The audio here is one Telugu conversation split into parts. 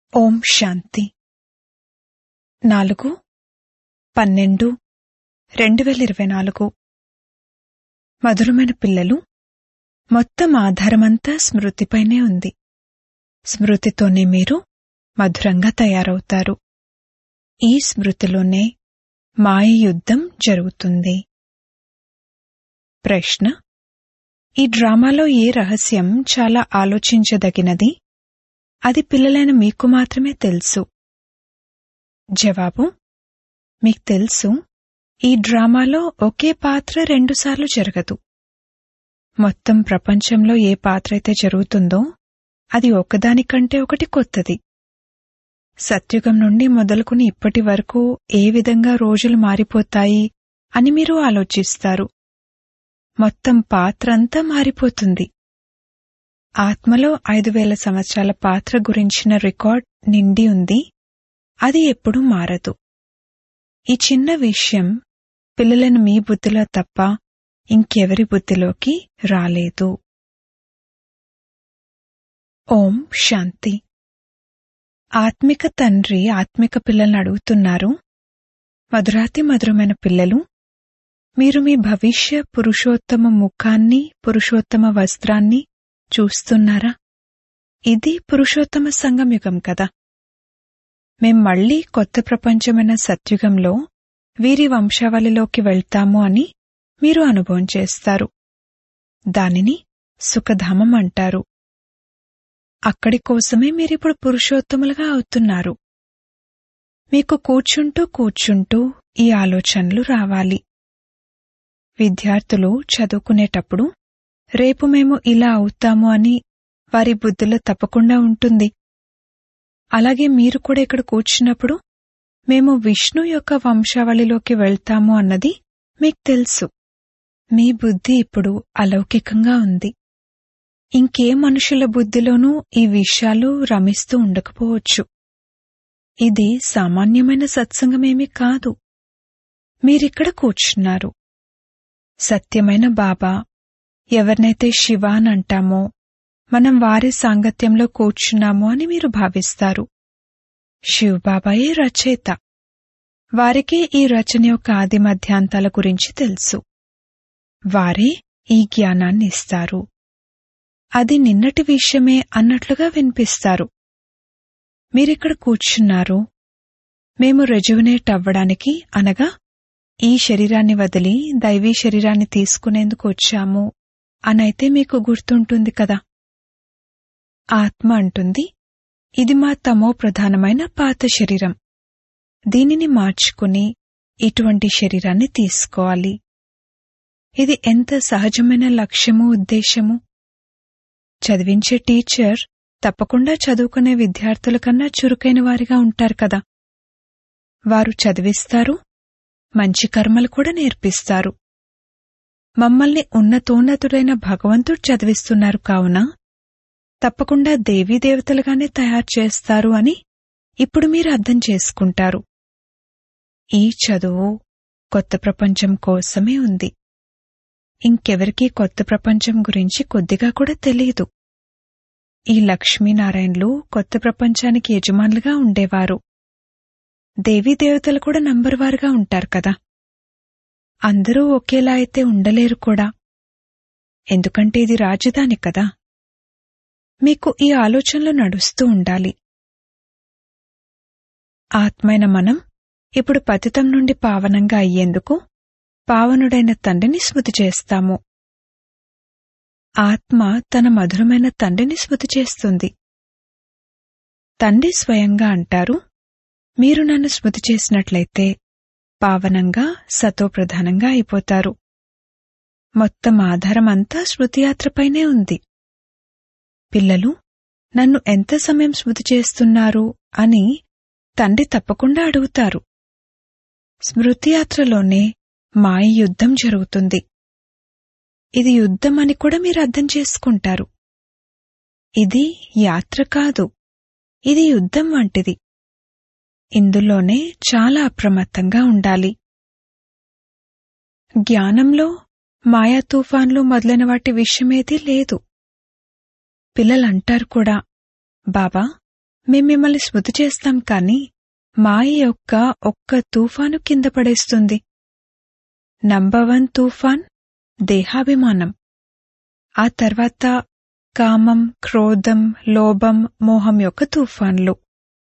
ఓం శాంతి నాలుగు పన్నెండు రెండు వేల ఇరవై నాలుగు మధురమైన పిల్లలు మొత్తం ఆధారమంతా స్మృతిపైనే ఉంది స్మృతితోనే మీరు మధురంగా తయారవుతారు ఈ స్మృతిలోనే మాయ యుద్ధం జరుగుతుంది ప్రశ్న ఈ డ్రామాలో ఏ రహస్యం చాలా ఆలోచించదగినది అది పిల్లలైన మీకు మాత్రమే తెలుసు జవాబు మీకు తెలుసు ఈ డ్రామాలో ఒకే పాత్ర రెండుసార్లు జరగదు మొత్తం ప్రపంచంలో ఏ పాత్ర అయితే జరుగుతుందో అది ఒకదానికంటే ఒకటి కొత్తది సత్యుగం నుండి మొదలుకుని ఇప్పటి వరకు ఏ విధంగా రోజులు మారిపోతాయి అని మీరు ఆలోచిస్తారు మొత్తం పాత్ర అంతా మారిపోతుంది ఆత్మలో ఐదు వేల సంవత్సరాల పాత్ర గురించిన రికార్డ్ నిండి ఉంది అది ఎప్పుడూ మారదు ఈ చిన్న విషయం పిల్లలను మీ బుద్ధిలో తప్ప ఇంకెవరి బుద్ధిలోకి రాలేదు ఓం శాంతి ఆత్మిక తండ్రి ఆత్మిక పిల్లల్ని అడుగుతున్నారు మధురాతి మధురమైన పిల్లలు మీరు మీ భవిష్య పురుషోత్తమ ముఖాన్ని పురుషోత్తమ వస్త్రాన్ని చూస్తున్నారా ఇది పురుషోత్తమ సంగమయుగం కదా మేం మళ్లీ కొత్త ప్రపంచమైన సత్యుగంలో వీరి వంశావళిలోకి వెళ్తాము అని మీరు అనుభవం చేస్తారు దానిని సుఖధామం అంటారు అక్కడి కోసమే మీరిప్పుడు పురుషోత్తములుగా అవుతున్నారు మీకు కూర్చుంటూ కూర్చుంటూ ఈ ఆలోచనలు రావాలి విద్యార్థులు చదువుకునేటప్పుడు రేపు మేము ఇలా అవుతాము అని వారి బుద్ధిలో తప్పకుండా ఉంటుంది అలాగే మీరు కూడా ఇక్కడ కూర్చున్నప్పుడు మేము విష్ణు యొక్క వంశావళిలోకి వెళ్తాము అన్నది మీకు తెలుసు మీ బుద్ధి ఇప్పుడు అలౌకికంగా ఉంది ఇంకే మనుషుల బుద్ధిలోనూ ఈ విషయాలు రమిస్తూ ఉండకపోవచ్చు ఇది సామాన్యమైన సత్సంగమేమీ కాదు మీరిక్కడ కూర్చున్నారు సత్యమైన బాబా ఎవరినైతే శివ అని అంటామో మనం వారి సాంగత్యంలో కూర్చున్నాము అని మీరు భావిస్తారు శివబాబాయే రచయిత వారికే ఈ రచన యొక్క ఆది మధ్యాంతాల గురించి తెలుసు వారే ఈ జ్ఞానాన్ని ఇస్తారు అది నిన్నటి విషయమే అన్నట్లుగా వినిపిస్తారు మీరిక్కడ కూర్చున్నారు మేము రెజ్యునేట్ అవ్వడానికి అనగా ఈ శరీరాన్ని వదిలి దైవీ శరీరాన్ని తీసుకునేందుకు వచ్చాము అనైతే మీకు గుర్తుంటుంది కదా ఆత్మ అంటుంది ఇది మా తమో ప్రధానమైన పాత శరీరం దీనిని మార్చుకుని ఇటువంటి శరీరాన్ని తీసుకోవాలి ఇది ఎంత సహజమైన లక్ష్యము ఉద్దేశము చదివించే టీచర్ తప్పకుండా చదువుకునే విద్యార్థుల కన్నా చురుకైన వారిగా ఉంటారు కదా వారు చదివిస్తారు మంచి కర్మలు కూడా నేర్పిస్తారు మమ్మల్ని ఉన్నతోన్నతుడైన భగవంతుడు చదివిస్తున్నారు కావున తప్పకుండా దేవీదేవతలుగానే తయారు చేస్తారు అని ఇప్పుడు మీరు అర్థం చేసుకుంటారు ఈ చదువు కొత్త ప్రపంచం కోసమే ఉంది ఇంకెవరికీ కొత్త ప్రపంచం గురించి కొద్దిగా కూడా తెలియదు ఈ లక్ష్మీనారాయణలు కొత్త ప్రపంచానికి యజమానులుగా ఉండేవారు దేవీదేవతలు కూడా నంబర్ వారుగా ఉంటారు కదా అందరూ ఒకేలా అయితే ఉండలేరు కూడా ఎందుకంటే ఇది రాజధాని కదా మీకు ఈ ఆలోచనలు నడుస్తూ ఉండాలి ఆత్మైన మనం ఇప్పుడు పతితం నుండి పావనంగా అయ్యేందుకు పావనుడైన తండ్రిని స్మృతి చేస్తాము ఆత్మ తన మధురమైన తండ్రిని స్మృతి చేస్తుంది తండ్రి స్వయంగా అంటారు మీరు నన్ను స్మృతి చేసినట్లయితే పావనంగా సతోప్రధానంగా అయిపోతారు మొత్తం ఆధారమంతా స్మృతియాత్రపైనే ఉంది పిల్లలు నన్ను ఎంత సమయం స్మృతి చేస్తున్నారు అని తండ్రి తప్పకుండా అడుగుతారు స్మృతియాత్రలోనే మాయ యుద్ధం జరుగుతుంది ఇది యుద్ధం అని కూడా మీరు అర్థం చేసుకుంటారు ఇది యాత్ర కాదు ఇది యుద్ధం వంటిది ఇందులోనే చాలా అప్రమత్తంగా ఉండాలి జ్ఞానంలో మాయా తుఫాన్లు మొదలైన వాటి విషయమేదీ లేదు పిల్లలంటారు కూడా బాబా మేం మిమ్మల్ని స్మృతి చేస్తాం కాని మాయ యొక్క ఒక్క తుఫాను కింద పడేస్తుంది నంబర్ వన్ తుఫాన్ దేహాభిమానం ఆ తర్వాత కామం క్రోధం లోభం మోహం యొక్క తుఫాన్లు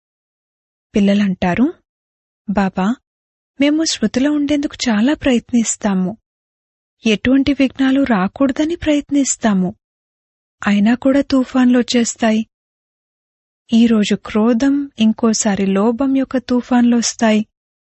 పిల్లలంటారు బాబా మేము శృతిలో ఉండేందుకు చాలా ప్రయత్నిస్తాము ఎటువంటి విఘ్నాలు రాకూడదని ప్రయత్నిస్తాము అయినా కూడా తుఫాన్లు వచ్చేస్తాయి ఈరోజు క్రోధం ఇంకోసారి లోభం యొక్క తుఫాన్లు వస్తాయి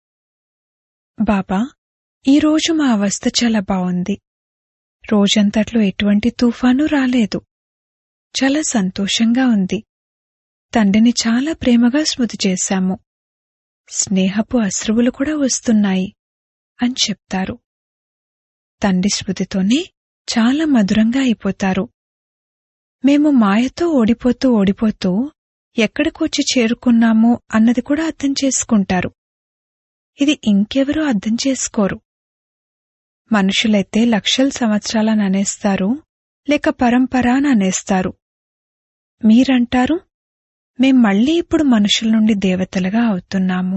బాబా ఈరోజు మా అవస్థ చాలా బావుంది రోజంతట్లో ఎటువంటి తుఫాను రాలేదు చాలా సంతోషంగా ఉంది తండ్రిని చాలా ప్రేమగా స్మృతి చేశాము స్నేహపు అశ్రువులు కూడా వస్తున్నాయి అని చెప్తారు తండ్రి స్మృతితోనే చాలా మధురంగా అయిపోతారు మేము మాయతో ఓడిపోతూ ఓడిపోతూ ఎక్కడికొచ్చి చేరుకున్నామో అన్నది కూడా అర్థం చేసుకుంటారు ఇది ఇంకెవరూ అర్థం చేసుకోరు మనుషులైతే లక్షల సంవత్సరాలను అనేస్తారు లేక పరంపరాను అనేస్తారు మీరంటారు మేం మళ్ళీ ఇప్పుడు మనుషుల నుండి దేవతలుగా అవుతున్నాము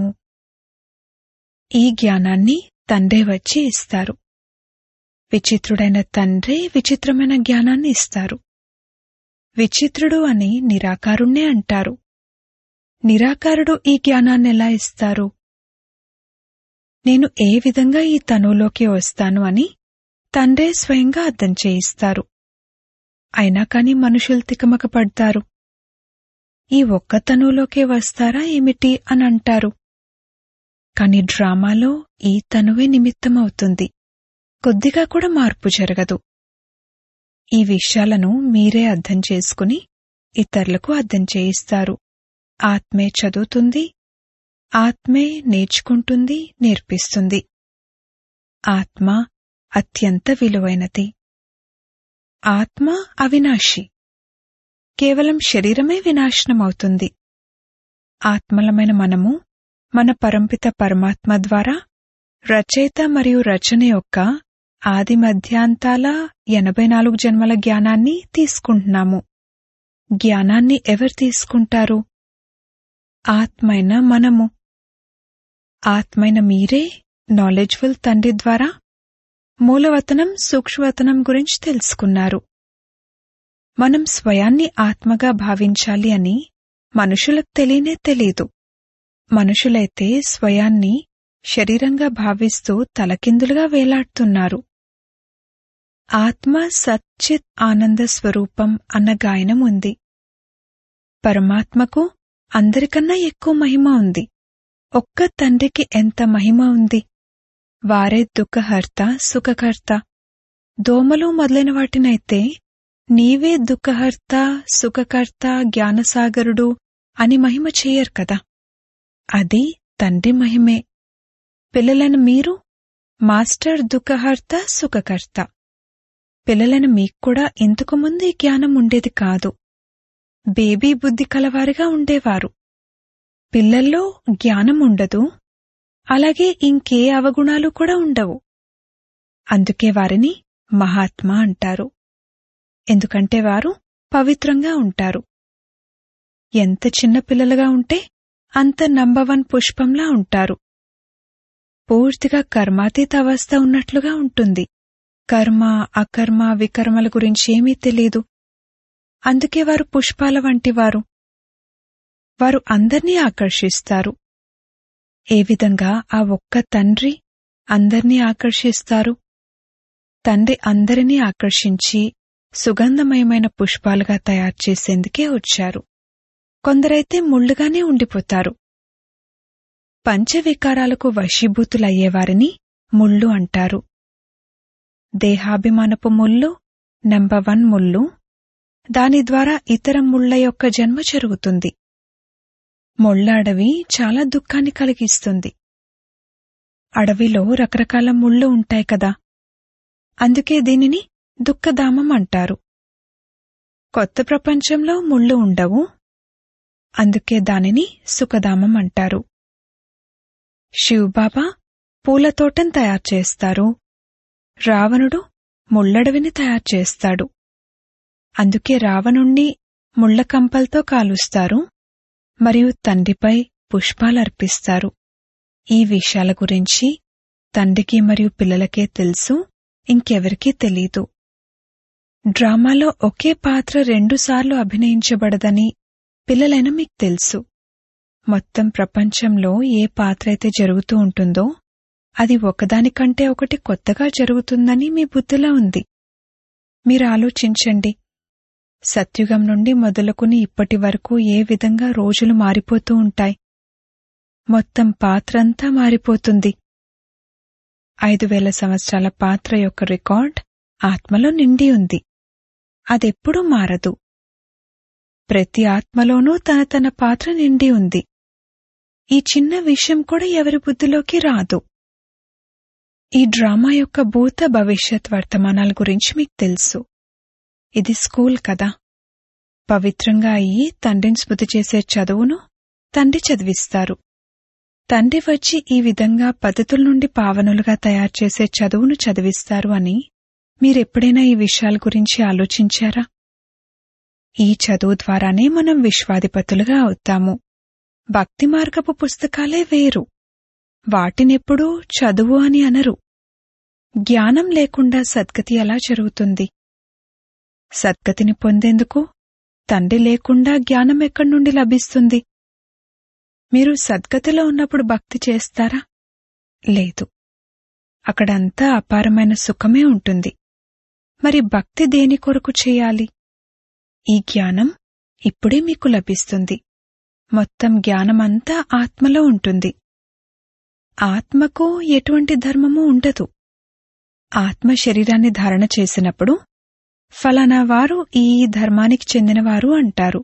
ఈ జ్ఞానాన్ని తండ్రే వచ్చి ఇస్తారు విచిత్రుడైన తండ్రే విచిత్రమైన జ్ఞానాన్ని ఇస్తారు విచిత్రుడు అని నిరాకారుణ్ణే అంటారు నిరాకారుడు ఈ జ్ఞానాన్ని ఎలా ఇస్తారు నేను ఏ విధంగా ఈ తనువులోకి వస్తాను అని తండ్రే స్వయంగా అర్థం చేయిస్తారు అయినా కాని మనుషులు తికమక పడతారు ఈ ఒక్క తనువులోకే వస్తారా ఏమిటి అని అంటారు కాని డ్రామాలో ఈ తనువే నిమిత్తమవుతుంది కొద్దిగా కూడా మార్పు జరగదు ఈ విషయాలను మీరే అర్థం చేసుకుని ఇతరులకు అర్థం చేయిస్తారు ఆత్మే చదువుతుంది ఆత్మే నేర్చుకుంటుంది నేర్పిస్తుంది ఆత్మ అత్యంత విలువైనది ఆత్మ అవినాశి కేవలం శరీరమే వినాశనమవుతుంది ఆత్మలమైన మనము మన పరంపిత పరమాత్మ ద్వారా రచయిత మరియు రచన యొక్క ఆది మధ్యాంతాల ఎనభై నాలుగు జన్మల జ్ఞానాన్ని తీసుకుంటున్నాము జ్ఞానాన్ని ఎవరు తీసుకుంటారు ఆత్మైన మనము ఆత్మైన మీరే నాలెడ్జ్ఫుల్ తండ్రి ద్వారా మూలవతనం సూక్ష్మవతనం గురించి తెలుసుకున్నారు మనం స్వయాన్ని ఆత్మగా భావించాలి అని మనుషులకు తెలియనే తెలీదు మనుషులైతే స్వయాన్ని శరీరంగా భావిస్తూ తలకిందులుగా వేలాడుతున్నారు ఆత్మ సచ్చిత్ ఆనంద స్వరూపం అన్న గాయనం ఉంది పరమాత్మకు అందరికన్నా ఎక్కువ మహిమ ఉంది ఒక్క తండ్రికి ఎంత మహిమ ఉంది వారే దుఃఖహర్త సుఖకర్త దోమలు మొదలైన వాటినైతే నీవే దుఃఖహర్త సుఖకర్త జ్ఞానసాగరుడు అని మహిమ చెయ్యరు కదా అది తండ్రి మహిమే పిల్లలను మీరు మాస్టర్ దుఃఖహర్త సుఖకర్త పిల్లలను మీకు కూడా ఇంతకు ముందు ఈ జ్ఞానం ఉండేది కాదు బేబీ బుద్ధి కలవారిగా ఉండేవారు పిల్లల్లో జ్ఞానం ఉండదు అలాగే ఇంకే అవగుణాలు కూడా ఉండవు అందుకే వారిని మహాత్మా అంటారు ఎందుకంటే వారు పవిత్రంగా ఉంటారు ఎంత చిన్న పిల్లలుగా ఉంటే అంత నంబవన్ పుష్పంలా ఉంటారు పూర్తిగా కర్మాతీత అవస్థ ఉన్నట్లుగా ఉంటుంది కర్మ అకర్మ వికర్మల గురించి ఏమీ తెలీదు అందుకే వారు పుష్పాల వంటి వారు వారు అందర్నీ ఆకర్షిస్తారు ఏ విధంగా ఆ ఒక్క తండ్రి అందర్నీ ఆకర్షిస్తారు తండ్రి అందరినీ ఆకర్షించి సుగంధమయమైన పుష్పాలుగా తయారు చేసేందుకే వచ్చారు కొందరైతే ముళ్ళుగానే ఉండిపోతారు పంచవికారాలకు వశీభూతులయ్యేవారిని ముళ్ళు అంటారు దేహాభిమానపు ముళ్ళు నెంబర్ వన్ ముళ్ళు దాని ద్వారా ఇతర ముళ్ళ యొక్క జన్మ జరుగుతుంది ముళ్ళ అడవి చాలా దుఃఖాన్ని కలిగిస్తుంది అడవిలో రకరకాల ముళ్ళు ఉంటాయి కదా అందుకే దీనిని దుఃఖధామం అంటారు కొత్త ప్రపంచంలో ముళ్ళు ఉండవు అందుకే దానిని సుఖధామం అంటారు శివబాబా పూలతోటం తయారు చేస్తారు రావణుడు ముళ్ళడవిని తయారు చేస్తాడు అందుకే రావణుణ్ణి ముళ్ళకంపలతో కాలుస్తారు మరియు తండ్రిపై పుష్పాలర్పిస్తారు ఈ విషయాల గురించి తండ్రికి మరియు పిల్లలకే తెలుసు ఇంకెవరికీ తెలీదు డ్రామాలో ఒకే పాత్ర రెండుసార్లు అభినయించబడదని పిల్లలైన మీకు తెలుసు మొత్తం ప్రపంచంలో ఏ పాత్ర అయితే జరుగుతూ ఉంటుందో అది ఒకదానికంటే ఒకటి కొత్తగా జరుగుతుందని మీ బుద్ధిలో ఉంది మీరు ఆలోచించండి సత్యుగం నుండి మొదలుకుని ఇప్పటి వరకు ఏ విధంగా రోజులు మారిపోతూ ఉంటాయి మొత్తం పాత్రంతా మారిపోతుంది ఐదు వేల సంవత్సరాల పాత్ర యొక్క రికార్డ్ ఆత్మలో నిండి ఉంది అదెప్పుడూ మారదు ప్రతి ఆత్మలోనూ తన తన పాత్ర నిండి ఉంది ఈ చిన్న విషయం కూడా ఎవరి బుద్ధిలోకి రాదు ఈ డ్రామా యొక్క భూత భవిష్యత్ వర్తమానాల గురించి మీకు తెలుసు ఇది స్కూల్ కదా పవిత్రంగా అయ్యి తండ్రిని స్మృతి చేసే చదువును తండ్రి చదివిస్తారు తండ్రి వచ్చి ఈ విధంగా పద్ధతుల నుండి పావనులుగా తయారు చేసే చదువును చదివిస్తారు అని మీరెప్పుడైనా ఈ విషయాల గురించి ఆలోచించారా ఈ చదువు ద్వారానే మనం విశ్వాధిపతులుగా అవుతాము భక్తి మార్గపు పుస్తకాలే వేరు వాటినెప్పుడూ చదువు అని అనరు జ్ఞానం లేకుండా సద్గతి ఎలా జరుగుతుంది సద్గతిని పొందేందుకు తండ్రి లేకుండా జ్ఞానం ఎక్కడి నుండి లభిస్తుంది మీరు సద్గతిలో ఉన్నప్పుడు భక్తి చేస్తారా లేదు అక్కడంతా అపారమైన సుఖమే ఉంటుంది మరి భక్తి దేని కొరకు చేయాలి ఈ జ్ఞానం ఇప్పుడే మీకు లభిస్తుంది మొత్తం జ్ఞానమంతా ఆత్మలో ఉంటుంది ఆత్మకు ఎటువంటి ధర్మము ఉండదు ఆత్మ శరీరాన్ని ధారణ చేసినప్పుడు ఫలానా వారు ఈ ధర్మానికి చెందినవారు అంటారు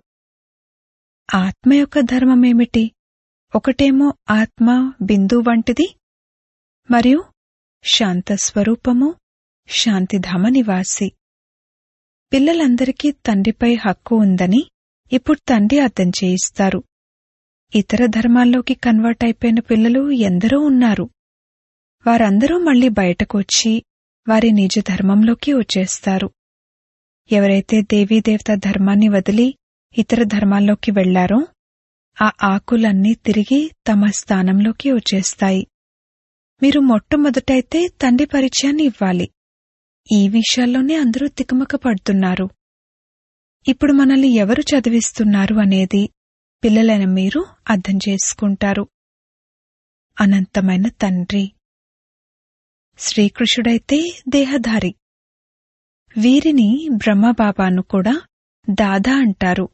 ఆత్మ యొక్క ధర్మమేమిటి ఒకటేమో ఆత్మ బిందు వంటిది మరియు శాంతస్వరూపము శాంతిధామ నివాసి పిల్లలందరికీ తండ్రిపై హక్కు ఉందని ఇప్పుడు తండ్రి అర్థం చేయిస్తారు ఇతర ధర్మాల్లోకి కన్వర్ట్ అయిపోయిన పిల్లలు ఎందరో ఉన్నారు వారందరూ మళ్లీ బయటకొచ్చి వారి నిజ ధర్మంలోకి వచ్చేస్తారు ఎవరైతే దేవీదేవత ధర్మాన్ని వదిలి ఇతర ధర్మాల్లోకి వెళ్లారో ఆ ఆకులన్నీ తిరిగి తమ స్థానంలోకి వచ్చేస్తాయి మీరు మొట్టమొదటైతే తండ్రి పరిచయాన్ని ఇవ్వాలి ఈ విషయాల్లోనే అందరూ తికమక పడుతున్నారు ఇప్పుడు మనల్ని ఎవరు చదివిస్తున్నారు అనేది పిల్లలైన మీరు అర్థం చేసుకుంటారు అనంతమైన తండ్రి శ్రీకృష్ణుడైతే దేహధారి వీరిని బ్రహ్మబాబాను కూడా దాదా అంటారు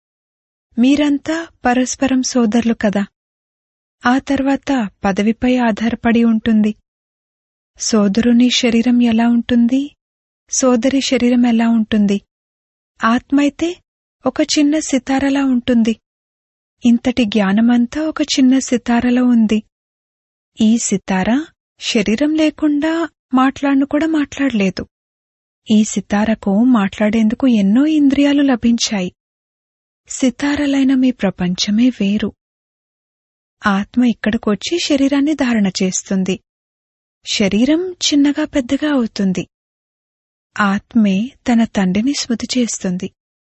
మీరంతా పరస్పరం సోదరులు కదా ఆ తర్వాత పదవిపై ఆధారపడి ఉంటుంది సోదరుని శరీరం ఎలా ఉంటుంది సోదరి శరీరం ఎలా ఉంటుంది ఆత్మైతే ఒక చిన్న సితారలా ఉంటుంది ఇంతటి జ్ఞానమంతా ఒక చిన్న సితారలో ఉంది ఈ సితార శరీరం లేకుండా మాట్లాడను కూడా మాట్లాడలేదు ఈ సితారకు మాట్లాడేందుకు ఎన్నో ఇంద్రియాలు లభించాయి సితారలైన మీ ప్రపంచమే వేరు ఆత్మ ఇక్కడికొచ్చి శరీరాన్ని ధారణ చేస్తుంది శరీరం చిన్నగా పెద్దగా అవుతుంది ఆత్మే తన తండ్రిని స్మృతి చేస్తుంది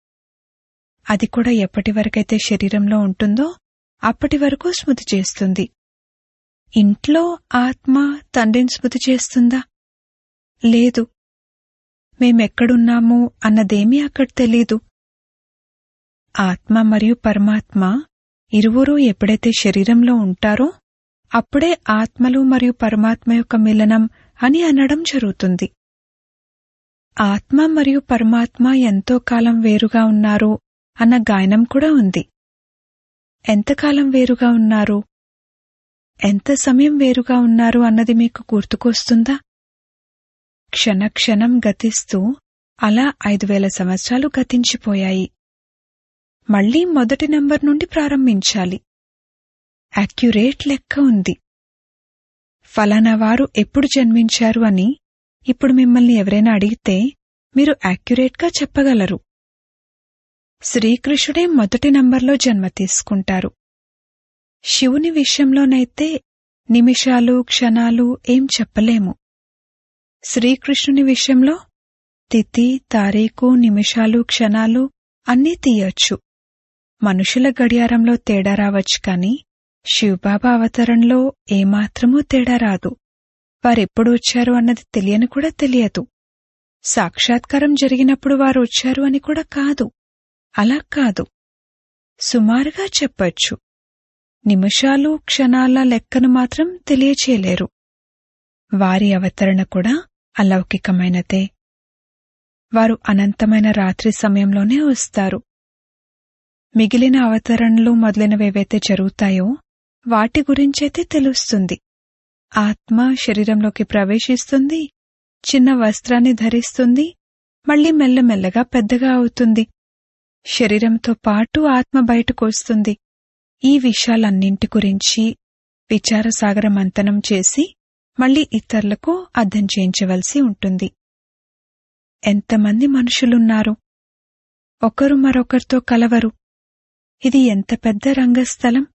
అది కూడా ఎప్పటి వరకైతే శరీరంలో ఉంటుందో అప్పటి వరకు స్మృతి చేస్తుంది ఇంట్లో ఆత్మ తండ్రిని స్మృతి చేస్తుందా లేదు మేమెక్కడున్నాము అన్నదేమీ అక్కడ తెలీదు ఆత్మ మరియు పరమాత్మ ఇరువురూ ఎప్పుడైతే శరీరంలో ఉంటారో అప్పుడే ఆత్మలు మరియు పరమాత్మ యొక్క మిలనం అని అనడం జరుగుతుంది ఆత్మ మరియు పరమాత్మ ఎంతో కాలం వేరుగా ఉన్నారు అన్న గాయనం కూడా ఉంది ఎంతకాలం వేరుగా ఉన్నారు ఎంత సమయం వేరుగా ఉన్నారు అన్నది మీకు గుర్తుకొస్తుందా క్షణక్షణం గతిస్తూ అలా ఐదు వేల సంవత్సరాలు గతించిపోయాయి మళ్లీ మొదటి నంబర్ నుండి ప్రారంభించాలి అక్యురేట్ లెక్క ఉంది ఫలానా వారు ఎప్పుడు జన్మించారు అని ఇప్పుడు మిమ్మల్ని ఎవరైనా అడిగితే మీరు యాక్యురేట్గా చెప్పగలరు శ్రీకృష్ణుడే మొదటి నంబర్లో జన్మ తీసుకుంటారు శివుని విషయంలోనైతే నిమిషాలు క్షణాలు ఏం చెప్పలేము శ్రీకృష్ణుని విషయంలో తిథి తారీఖు నిమిషాలు క్షణాలు అన్నీ తీయొచ్చు మనుషుల గడియారంలో తేడా రావచ్చు కాని శివబాబా అవతారంలో ఏమాత్రమూ తేడా రాదు వారెప్పుడు వచ్చారు అన్నది తెలియని కూడా తెలియదు సాక్షాత్కారం జరిగినప్పుడు వారు వచ్చారు అని కూడా కాదు అలా కాదు సుమారుగా చెప్పొచ్చు నిమిషాలు క్షణాల లెక్కను మాత్రం తెలియచేయలేరు వారి అవతరణ కూడా అలౌకికమైనదే వారు అనంతమైన రాత్రి సమయంలోనే వస్తారు మిగిలిన అవతరణలు మొదలైనవేవైతే జరుగుతాయో వాటి గురించైతే తెలుస్తుంది ఆత్మ శరీరంలోకి ప్రవేశిస్తుంది చిన్న వస్త్రాన్ని ధరిస్తుంది మళ్లీ మెల్లమెల్లగా పెద్దగా అవుతుంది శరీరంతో పాటు ఆత్మ బయటకు వస్తుంది ఈ విషయాలన్నింటి గురించి విచారసాగర మంతనం చేసి మళ్లీ ఇతరులకు అర్థం చేయించవలసి ఉంటుంది ఎంతమంది మనుషులున్నారు ఒకరు మరొకరితో కలవరు ఇది ఎంత పెద్ద రంగస్థలం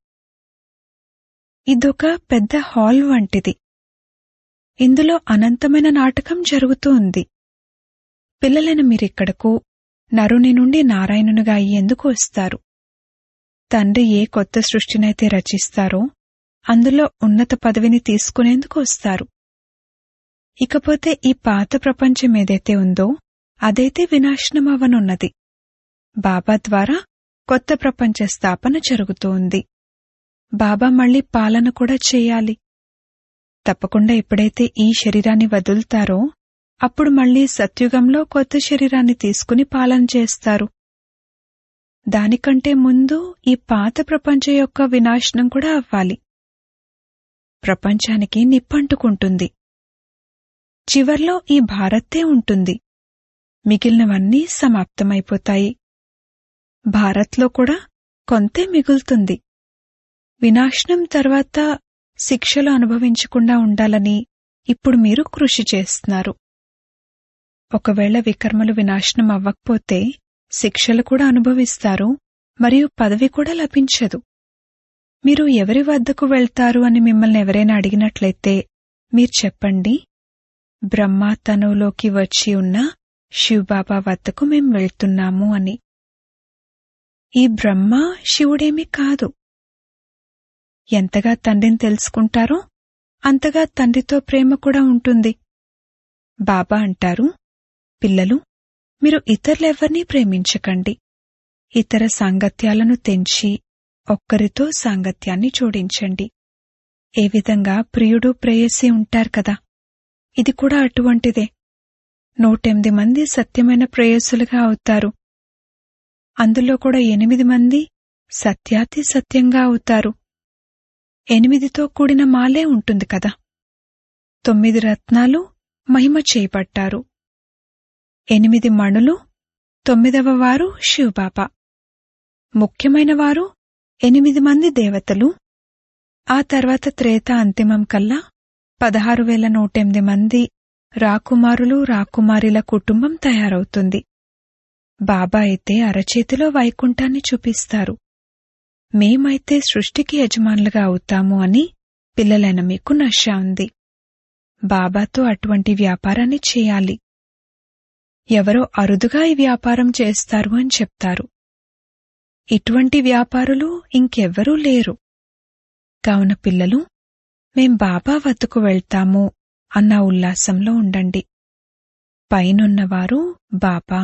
ఇదొక పెద్ద హాల్ వంటిది ఇందులో అనంతమైన నాటకం జరుగుతూ ఉంది పిల్లలైన మీరిక్కడకు నరుని నుండి నారాయణునిగా అయ్యేందుకు వస్తారు తండ్రి ఏ కొత్త సృష్టినైతే రచిస్తారో అందులో ఉన్నత పదవిని తీసుకునేందుకు వస్తారు ఇకపోతే ఈ పాత ప్రపంచం ఏదైతే ఉందో అదైతే వినాశనం అవనున్నది బాబా ద్వారా కొత్త ప్రపంచ స్థాపన జరుగుతూ ఉంది బాబా మళ్లీ పాలన కూడా చేయాలి తప్పకుండా ఎప్పుడైతే ఈ శరీరాన్ని వదులుతారో అప్పుడు మళ్లీ సత్యుగంలో కొత్త శరీరాన్ని తీసుకుని పాలన చేస్తారు దానికంటే ముందు ఈ పాత ప్రపంచం యొక్క వినాశనం కూడా అవ్వాలి ప్రపంచానికి నిప్పంటుకుంటుంది చివర్లో ఈ భారత్తే ఉంటుంది మిగిలినవన్నీ సమాప్తమైపోతాయి భారత్లో కూడా కొంతే మిగులుతుంది వినాశనం తర్వాత శిక్షలు అనుభవించకుండా ఉండాలని ఇప్పుడు మీరు కృషి చేస్తున్నారు ఒకవేళ వికర్మలు వినాశనం అవ్వకపోతే శిక్షలు కూడా అనుభవిస్తారు మరియు పదవి కూడా లభించదు మీరు ఎవరి వద్దకు వెళ్తారు అని మిమ్మల్ని ఎవరైనా అడిగినట్లయితే మీరు చెప్పండి బ్రహ్మ తనువులోకి వచ్చి ఉన్న శివబాబా వద్దకు మేం వెళ్తున్నాము అని ఈ బ్రహ్మ శివుడేమీ కాదు ఎంతగా తండ్రిని తెలుసుకుంటారో అంతగా తండ్రితో ప్రేమ కూడా ఉంటుంది బాబా అంటారు పిల్లలు మీరు ఇతరులెవ్వరినీ ప్రేమించకండి ఇతర సాంగత్యాలను తెంచి ఒక్కరితో సాంగత్యాన్ని జోడించండి ఏ విధంగా ప్రియుడు ప్రేయసి ఉంటారు కదా ఇది కూడా అటువంటిదే నూటెనిమిది మంది సత్యమైన ప్రేయసులుగా అవుతారు అందులో కూడా ఎనిమిది మంది సత్యాతి సత్యంగా అవుతారు ఎనిమిదితో కూడిన మాలే ఉంటుంది కదా తొమ్మిది రత్నాలు మహిమ చేయబట్టారు ఎనిమిది మణులు తొమ్మిదవ వారు శివబాబా ముఖ్యమైన వారు ఎనిమిది మంది దేవతలు ఆ తర్వాత త్రేత అంతిమం కల్లా పదహారు వేల నూటెనిమిది మంది రాకుమారులు రాకుమారిల కుటుంబం తయారవుతుంది బాబా అయితే అరచేతిలో వైకుంఠాన్ని చూపిస్తారు మేమైతే సృష్టికి యజమానులుగా అవుతాము అని పిల్లలైన మీకు నష ఉంది బాబాతో అటువంటి వ్యాపారాన్ని చేయాలి ఎవరో అరుదుగా ఈ వ్యాపారం చేస్తారు అని చెప్తారు ఇటువంటి వ్యాపారులు ఇంకెవ్వరూ లేరు కావున పిల్లలు మేం బాబా వద్దకు వెళ్తాము అన్న ఉల్లాసంలో ఉండండి పైనున్నవారు బాబా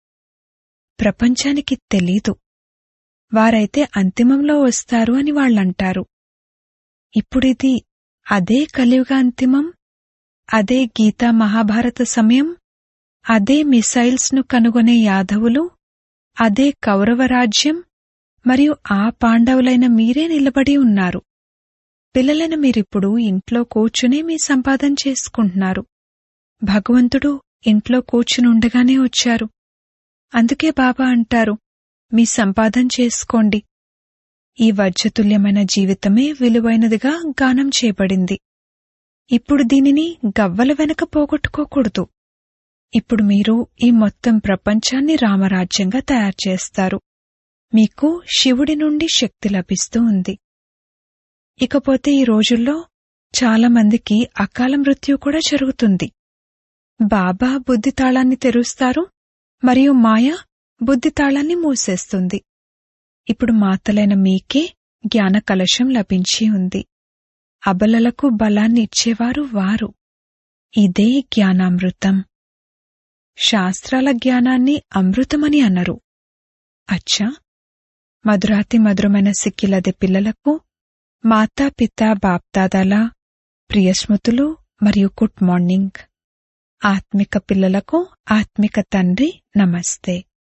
ప్రపంచానికి తెలీదు వారైతే అంతిమంలో వస్తారు అని వాళ్ళంటారు ఇప్పుడిది అదే కలియుగ అంతిమం అదే గీతా మహాభారత సమయం అదే మిసైల్స్ ను కనుగొనే యాదవులు అదే కౌరవ రాజ్యం మరియు ఆ పాండవులైన మీరే నిలబడి ఉన్నారు పిల్లలైన మీరిప్పుడు ఇంట్లో కూర్చునే మీ సంపాదన చేసుకుంటున్నారు భగవంతుడు ఇంట్లో కూర్చుని ఉండగానే వచ్చారు అందుకే బాబా అంటారు మీ సంపాదన చేసుకోండి ఈ వజ్రతుల్యమైన జీవితమే విలువైనదిగా గానం చేయబడింది ఇప్పుడు దీనిని గవ్వల వెనక పోగొట్టుకోకూడదు ఇప్పుడు మీరు ఈ మొత్తం ప్రపంచాన్ని రామరాజ్యంగా తయారు చేస్తారు మీకు శివుడి నుండి శక్తి లభిస్తూ ఉంది ఇకపోతే ఈ రోజుల్లో చాలా మందికి అకాల మృత్యు కూడా జరుగుతుంది బాబా బుద్ధి తాళాన్ని తెరుస్తారు మరియు మాయ బుద్ధి తాళాన్ని మూసేస్తుంది ఇప్పుడు మాతలైన మీకే జ్ఞాన కలశం లభించి ఉంది అబలలకు బలాన్ని ఇచ్చేవారు వారు ఇదే జ్ఞానామృతం శాస్త్రాల జ్ఞానాన్ని అమృతమని అన్నారు అచ్చా మధురాతి మధురమైన సిక్కిలది పిల్లలకు మాతాపిత బాప్దాదాల ప్రియస్మృతులు మరియు గుడ్ మార్నింగ్ ఆత్మిక పిల్లలకు ఆత్మిక తండ్రి నమస్తే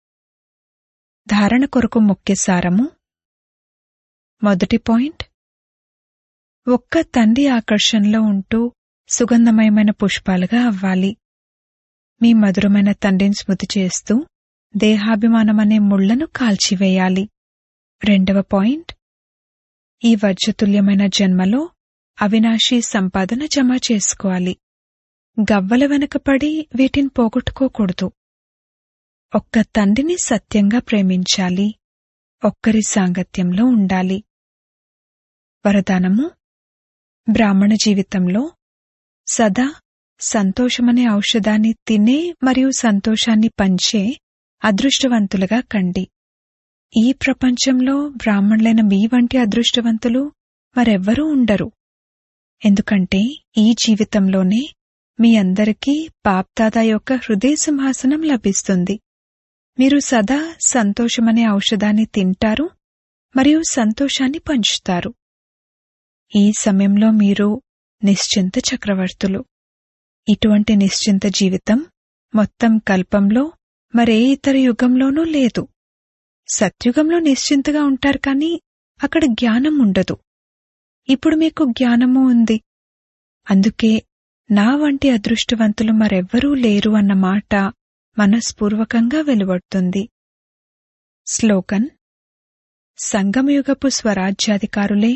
ధారణ కొరకు ముఖ్య సారము మొదటి పాయింట్ ఒక్క తండ్రి ఆకర్షణలో ఉంటూ సుగంధమయమైన పుష్పాలుగా అవ్వాలి మీ మధురమైన తండ్రిని స్మృతి చేస్తూ దేహాభిమానమనే ముళ్లను కాల్చివేయాలి రెండవ పాయింట్ ఈ వజ్రతుల్యమైన జన్మలో అవినాశీ సంపాదన జమ చేసుకోవాలి గవ్వల వెనకపడి వీటిని పోగొట్టుకోకూడదు ఒక్క తండ్రిని సత్యంగా ప్రేమించాలి ఒక్కరి సాంగత్యంలో ఉండాలి వరదానము బ్రాహ్మణ జీవితంలో సదా సంతోషమనే ఔషధాన్ని తినే మరియు సంతోషాన్ని పంచే అదృష్టవంతులుగా కండి ఈ ప్రపంచంలో బ్రాహ్మణులైన మీ వంటి అదృష్టవంతులు మరెవ్వరూ ఉండరు ఎందుకంటే ఈ జీవితంలోనే మీ అందరికీ పాప్దాదా యొక్క హృదయ సింహాసనం లభిస్తుంది మీరు సదా సంతోషమనే ఔషధాన్ని తింటారు మరియు సంతోషాన్ని పంచుతారు ఈ సమయంలో మీరు నిశ్చింత చక్రవర్తులు ఇటువంటి నిశ్చింత జీవితం మొత్తం కల్పంలో మరే ఇతర యుగంలోనూ లేదు సత్యుగంలో నిశ్చింతగా ఉంటారు కానీ అక్కడ జ్ఞానం ఉండదు ఇప్పుడు మీకు జ్ఞానము ఉంది అందుకే నా వంటి అదృష్టవంతులు మరెవ్వరూ లేరు అన్న మాట మనస్పూర్వకంగా వెలువడుతుంది స్లోగన్ సంగమయుగపు స్వరాజ్యాధికారులే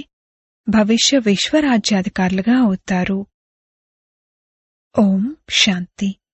భవిష్య విశ్వరాజ్యాధికారులుగా అవుతారు ఓం శాంతి